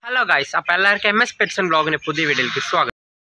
hello guys അപ്പോൾ എല്ലാവർക്കും M S പെറ്റ്സൺ ബ്ലോഗിൻ്റെ പുതിയ വീഡിയോയിലേക്ക് സ്വാഗതം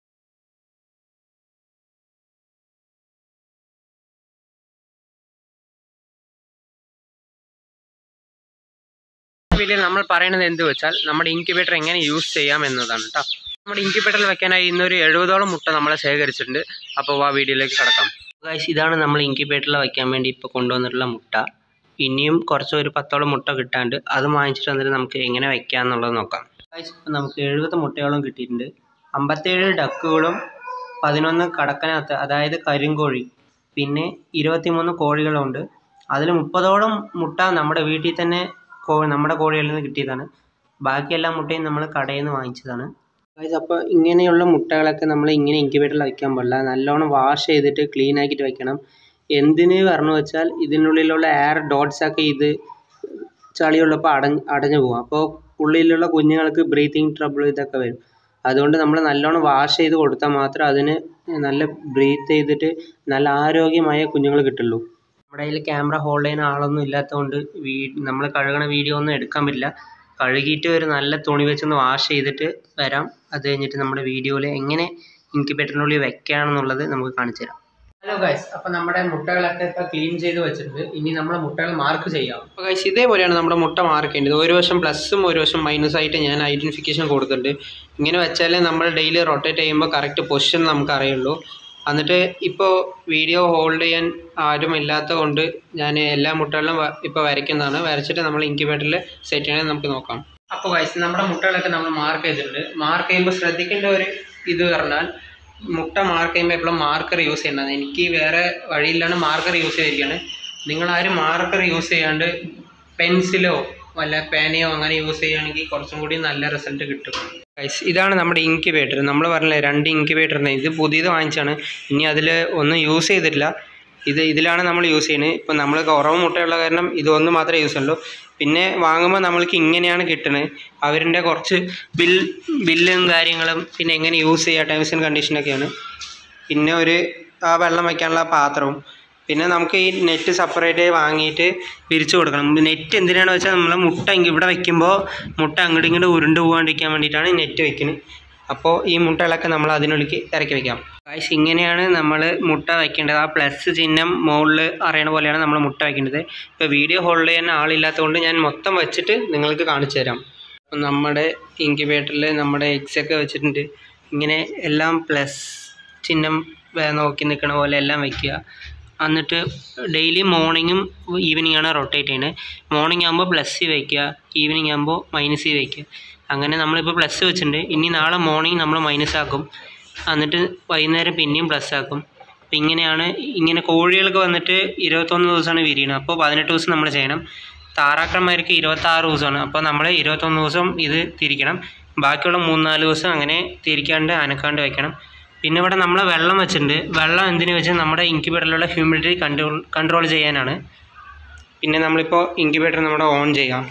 വീഡിയോയിൽ നമ്മൾ പറയുന്നത് എന്ത് വെച്ചാൽ നമ്മുടെ ഇൻക്യുബേറ്റർ എങ്ങനെ യൂസ് ചെയ്യാം എന്നതാണ് കേട്ടോ നമ്മുടെ ഇൻക്യുബേറ്ററിൽ വെക്കാനായി ഇന്നൊരു എഴുപതോളം മുട്ട നമ്മൾ ശേഖരിച്ചിട്ടുണ്ട് അപ്പോൾ ആ വീഡിയോയിലേക്ക് കിടക്കാം ഗായ്സ് ഇതാണ് നമ്മൾ ഇൻക്യുബേറ്ററിൽ വയ്ക്കാൻ വേണ്ടി ഇപ്പോൾ കൊണ്ടുവന്നിട്ടുള്ള മുട്ട ഇനിയും കുറച്ച് ഒരു പത്തോളം മുട്ട കിട്ടാണ്ട് അത് വാങ്ങിച്ചിട്ട് വന്നിട്ട് നമുക്ക് എങ്ങനെ വയ്ക്കാം എന്നുള്ളത് നോക്കാം ഗായ്സ് ഇപ്പം നമുക്ക് എഴുപത് മുട്ടയോളം കിട്ടിയിട്ടുണ്ട് അമ്പത്തേഴ് ഡക്കുകളും പതിനൊന്ന് കടക്കനകത്ത് അതായത് കരിങ്കോഴി പിന്നെ ഇരുപത്തിമൂന്ന് കോഴികളുണ്ട് അതിൽ മുപ്പതോളം മുട്ട നമ്മുടെ വീട്ടിൽ തന്നെ കോ നമ്മുടെ കോഴികളിൽ നിന്ന് കിട്ടിയതാണ് ബാക്കി എല്ലാ മുട്ടയും നമ്മൾ കടയിൽ നിന്ന് വാങ്ങിച്ചതാണ് ഗായ്സ് അപ്പോൾ ഇങ്ങനെയുള്ള മുട്ടകളൊക്കെ നമ്മൾ ഇങ്ങനെ ഇൻക്യുബേറ്ററിൽ വയ്ക്കാൻ പാടില്ല നല്ലോണം വാഷ് ചെയ്തിട്ട് ക്ലീൻ ആക്കിയിട്ട് വെക്കണം എന്തിന് പറഞ്ഞു വെച്ചാൽ ഇതിനുള്ളിലുള്ള എയർ ഡോട്ട്സ് ഒക്കെ ഇത് ചളിയുള്ളപ്പോൾ അടഞ്ഞ് അടഞ്ഞു പോകും അപ്പോൾ ഉള്ളിലുള്ള കുഞ്ഞുങ്ങൾക്ക് ബ്രീത്തിങ് ട്രബിൾ ഇതൊക്കെ വരും അതുകൊണ്ട് നമ്മൾ നല്ലോണം വാഷ് ചെയ്ത് കൊടുത്താൽ മാത്രം അതിന് നല്ല ബ്രീത്ത് ചെയ്തിട്ട് നല്ല ആരോഗ്യമായ കുഞ്ഞുങ്ങൾ കിട്ടുള്ളൂ നമ്മുടെ കയ്യിൽ ക്യാമറ ഹോൾഡ് ചെയ്യുന്ന ആളൊന്നും ഇല്ലാത്തതുകൊണ്ട് വീ നമ്മൾ കഴുകണ വീഡിയോ ഒന്നും എടുക്കാൻ പറ്റില്ല കഴുകിയിട്ട് ഒരു നല്ല തുണി വെച്ചൊന്ന് വാഷ് ചെയ്തിട്ട് വരാം അത് കഴിഞ്ഞിട്ട് നമ്മുടെ വീഡിയോയിൽ എങ്ങനെ ഇൻക്യുബേറ്ററിനുള്ളിൽ വെക്കുകയാണെന്നുള്ളത് നമുക്ക് കാണിച്ചു തരാം ഹലോ ഗൈസ് അപ്പോൾ നമ്മുടെ മുട്ടകളൊക്കെ ഇപ്പോൾ ക്ലീൻ ചെയ്ത് വെച്ചിട്ടുണ്ട് ഇനി നമ്മൾ മുട്ടകൾ മാർക്ക് ചെയ്യാം അപ്പോൾ ഗൈസ് ഇതേപോലെയാണ് നമ്മുടെ മുട്ട മാർക്ക് ചെയ്യേണ്ടത് ഒരു വശം പ്ലസും ഒരു വശം മൈനസ് ആയിട്ട് ഞാൻ ഐഡൻറ്റിഫിക്കേഷൻ കൊടുത്തിട്ടുണ്ട് ഇങ്ങനെ വെച്ചാലേ നമ്മൾ ഡെയിലി റൊട്ടേറ്റ് ചെയ്യുമ്പോൾ കറക്റ്റ് പൊസിഷൻ നമുക്ക് അറിയുള്ളൂ എന്നിട്ട് ഇപ്പോൾ വീഡിയോ ഹോൾഡ് ചെയ്യാൻ ആരും ഇല്ലാത്തത് കൊണ്ട് ഞാൻ എല്ലാ മുട്ടകളിലും വ- ഇപ്പോൾ വരയ്ക്കുന്നതാണ് വരച്ചിട്ട് നമ്മൾ ഇൻക്യുബേറ്ററിൽ സെറ്റ് ചെയ്യണമെന്ന് നമുക്ക് നോക്കാം അപ്പോൾ ഗൈസ് നമ്മുടെ മുട്ടകളൊക്കെ നമ്മൾ മാർക്ക് ചെയ്തിട്ടുണ്ട് മാർക്ക് ചെയ്യുമ്പോൾ ശ്രദ്ധിക്കേണ്ട ഒരു ഇത് പറഞ്ഞാൽ മുട്ട മാർക്ക് ചെയ്യുമ്പോൾ എപ്പോഴും മാർക്കർ യൂസ് ചെയ്യേണ്ടത് എനിക്ക് വേറെ വഴിയില്ലാണ്ട് മാർക്കർ യൂസ് ചെയ്തിരിക്കുകയാണ് നിങ്ങൾ ആരും മാർക്കർ യൂസ് ചെയ്യാണ്ട് പെൻസിലോ വല്ല പേനയോ അങ്ങനെ യൂസ് ചെയ്യുകയാണെങ്കിൽ കുറച്ചും കൂടി നല്ല റിസൾട്ട് കിട്ടും ഗൈസ് ഇതാണ് നമ്മുടെ ഇൻക്യുബേറ്റർ നമ്മൾ പറഞ്ഞില്ലേ രണ്ട് ഇൻക്യുബേറ്ററിന് ഇത് പുതിയത് വാങ്ങിച്ചാണ് ഇനി അതിൽ ഒന്നും യൂസ് ചെയ്തിട്ടില്ല ഇത് ഇതിലാണ് നമ്മൾ യൂസ് ചെയ്യുന്നത് ഇപ്പം നമ്മൾ കുറവ് മുട്ടയുള്ള കാരണം ഇതൊന്നും മാത്രമേ യൂസ് ഉള്ളൂ പിന്നെ വാങ്ങുമ്പോൾ നമ്മൾക്ക് ഇങ്ങനെയാണ് കിട്ടുന്നത് അവരുടെ കുറച്ച് ബിൽ ബില്ലും കാര്യങ്ങളും പിന്നെ എങ്ങനെ യൂസ് ചെയ്യുക ടേംസ് ആൻഡ് കണ്ടീഷനൊക്കെയാണ് പിന്നെ ഒരു ആ വെള്ളം വയ്ക്കാനുള്ള പാത്രവും പിന്നെ നമുക്ക് ഈ നെറ്റ് സെപ്പറേറ്റ് വാങ്ങിയിട്ട് പിരിച്ചു കൊടുക്കണം നെറ്റ് എന്തിനാണെന്ന് വെച്ചാൽ നമ്മൾ മുട്ട ഇങ്ങ് ഇവിടെ വയ്ക്കുമ്പോൾ മുട്ട അങ്ങോട്ടും ഇങ്ങോട്ട് ഉരുണ്ട് പോകാണ്ടിരിക്കാൻ വേണ്ടിയിട്ടാണ് ഈ നെറ്റ് വയ്ക്കുന്നത് അപ്പോൾ ഈ മുട്ടകളൊക്കെ നമ്മൾ അതിനുള്ളിലേക്ക് ഇറക്കി വെക്കാം ഗായ്സ് ഇങ്ങനെയാണ് നമ്മൾ മുട്ട വയ്ക്കേണ്ടത് ആ പ്ലസ് ചിഹ്നം മുകളിൽ അറിയണ പോലെയാണ് നമ്മൾ മുട്ട വയ്ക്കേണ്ടത് ഇപ്പോൾ വീഡിയോ ഹോൾഡ് ചെയ്യാൻ ആളില്ലാത്തതുകൊണ്ട് ഞാൻ മൊത്തം വെച്ചിട്ട് നിങ്ങൾക്ക് കാണിച്ചു തരാം അപ്പം നമ്മുടെ ഇൻക്യുബേറ്ററിൽ നമ്മുടെ എഗ്സ് ഒക്കെ വെച്ചിട്ടുണ്ട് ഇങ്ങനെ എല്ലാം പ്ലസ് ചിഹ്നം വേ- നോക്കി നിൽക്കണ പോലെ എല്ലാം വയ്ക്കുക എന്നിട്ട് ഡെയിലി മോർണിംഗും ഈവനിങ് ആണ് റൊട്ടേറ്റ് ചെയ്യുന്നത് മോർണിംഗ് ആകുമ്പോൾ പ്ലസ് വയ്ക്കുക ഈവനിങ് ആകുമ്പോൾ മൈനസ് വയ്ക്കുക അങ്ങനെ നമ്മളിപ്പോൾ പ്ലസ് വെച്ചിട്ടുണ്ട് ഇനി നാളെ മോർണിംഗ് നമ്മൾ മൈനസ് ആക്കും എന്നിട്ട് വൈകുന്നേരം പിന്നെയും പ്ലസ് ആക്കും അപ്പം ഇങ്ങനെയാണ് ഇങ്ങനെ കോഴികൾക്ക് വന്നിട്ട് ഇരുപത്തൊന്ന് ദിവസമാണ് വിരിയണത് അപ്പോൾ പതിനെട്ട് ദിവസം നമ്മൾ ചെയ്യണം താറാക്കന്മാർക്ക് ഇരുപത്താറ് ദിവസമാണ് അപ്പോൾ നമ്മൾ ഇരുപത്തൊന്ന് ദിവസം ഇത് തിരിക്കണം ബാക്കിയുള്ള മൂന്നാല് ദിവസം അങ്ങനെ തിരിക്കാണ്ട് അനക്കാണ്ട് വെക്കണം പിന്നെ ഇവിടെ നമ്മൾ വെള്ളം വെച്ചിട്ടുണ്ട് വെള്ളം എന്തിനു വെച്ചാൽ നമ്മുടെ ഇൻക്യുബേറ്ററിലുള്ള ഹ്യൂമിഡിറ്റി കൺട്രോൾ കൺട്രോൾ ചെയ്യാനാണ് പിന്നെ നമ്മളിപ്പോൾ ഇൻക്യുബേറ്റർ നമ്മുടെ ഓൺ ചെയ്യാം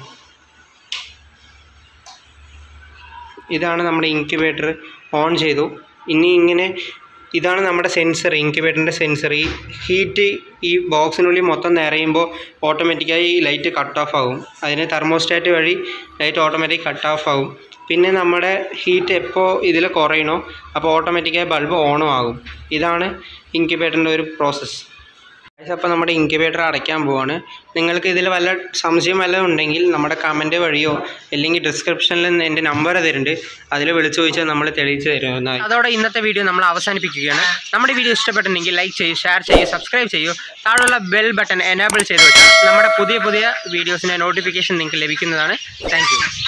ഇതാണ് നമ്മുടെ ഇൻക്യുബേറ്റർ ഓൺ ചെയ്തു ഇനി ഇങ്ങനെ ഇതാണ് നമ്മുടെ സെൻസർ ഇൻക്യുബേറ്ററിൻ്റെ സെൻസർ ഈ ഹീറ്റ് ഈ ബോക്സിനുള്ളിൽ മൊത്തം നിറയുമ്പോൾ ഓട്ടോമാറ്റിക്കായി ലൈറ്റ് കട്ട് ഓഫ് ആകും അതിന് തെർമോസ്റ്റാറ്റ് വഴി ലൈറ്റ് ഓട്ടോമാറ്റിക് കട്ട് ഓഫ് ആകും പിന്നെ നമ്മുടെ ഹീറ്റ് എപ്പോൾ ഇതിൽ കുറയണോ അപ്പോൾ ഓട്ടോമാറ്റിക്കായി ബൾബ് ഓണും ആകും ഇതാണ് ഇൻക്യുബേറ്ററിൻ്റെ ഒരു പ്രോസസ്സ് അപ്പോൾ നമ്മുടെ ഇൻക്യുബേറ്റർ അടയ്ക്കാൻ പോവാണ് നിങ്ങൾക്ക് ഇതിൽ വല്ല സംശയം വല്ലതും ഉണ്ടെങ്കിൽ നമ്മുടെ കമൻറ്റ് വഴിയോ അല്ലെങ്കിൽ ഡിസ്ക്രിപ്ഷനിൽ എൻ്റെ നമ്പർ തരുന്നുണ്ട് അതിൽ വിളിച്ചു ചോദിച്ചാൽ നമ്മൾ തെളിയിച്ച് തരുന്നതായി അതോടെ ഇന്നത്തെ വീഡിയോ നമ്മൾ അവസാനിപ്പിക്കുകയാണ് നമ്മുടെ വീഡിയോ ഇഷ്ടപ്പെട്ടിട്ടുണ്ടെങ്കിൽ ലൈക്ക് ചെയ്യൂ ഷെയർ ചെയ്യൂ സബ്സ്ക്രൈബ് ചെയ്യൂ താഴെയുള്ള ബെൽ ബട്ടൺ എനേബിൾ ചെയ്ത് വെച്ചാൽ നമ്മുടെ പുതിയ പുതിയ വീഡിയോസിൻ്റെ നോട്ടിഫിക്കേഷൻ നിങ്ങൾക്ക് ലഭിക്കുന്നതാണ് താങ്ക്